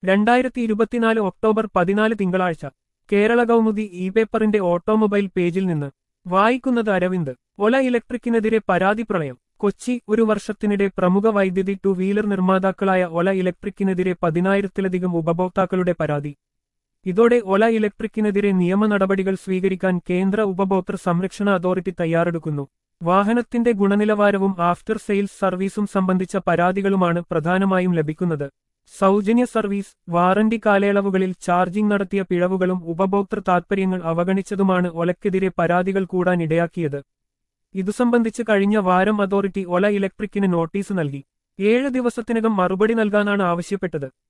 രണ്ടായിരത്തി ഇരുപത്തിനാല് ഒക്ടോബർ പതിനാല് തിങ്കളാഴ്ച കേരള കൗമുദി ഇ പേപ്പറിന്റെ ഓട്ടോമൊബൈൽ പേജിൽ നിന്ന് വായിക്കുന്നത് അരവിന്ദ് ഒല ഇലക്ട്രിക്കിനെതിരെ പരാതി പ്രളയം കൊച്ചി ഒരു വർഷത്തിനിടെ പ്രമുഖ വൈദ്യുതി ടു വീലർ നിർമ്മാതാക്കളായ ഒല ഇലക്ട്രിക്കിനെതിരെ പതിനായിരത്തിലധികം ഉപഭോക്താക്കളുടെ പരാതി ഇതോടെ ഒല ഇലക്ട്രിക്കിനെതിരെ നിയമ നടപടികൾ സ്വീകരിക്കാൻ കേന്ദ്ര ഉപഭോക്തൃ സംരക്ഷണ അതോറിറ്റി തയ്യാറെടുക്കുന്നു വാഹനത്തിന്റെ ഗുണനിലവാരവും ആഫ്റ്റർ സെയിൽസ് സർവീസും സംബന്ധിച്ച പരാതികളുമാണ് പ്രധാനമായും ലഭിക്കുന്നത് സൗജന്യ സർവീസ് വാറന്റി കാലയളവുകളിൽ ചാർജിംഗ് നടത്തിയ പിഴവുകളും ഉപഭോക്തൃ താൽപര്യങ്ങൾ അവഗണിച്ചതുമാണ് ഒലക്കെതിരെ പരാതികൾ കൂടാൻ ഇടയാക്കിയത് ഇതു സംബന്ധിച്ച് കഴിഞ്ഞ വാരം അതോറിറ്റി ഒല ഇലക്ട്രിക്കിന് നോട്ടീസ് നൽകി ഏഴ് ദിവസത്തിനകം മറുപടി നൽകാനാണ് ആവശ്യപ്പെട്ടത്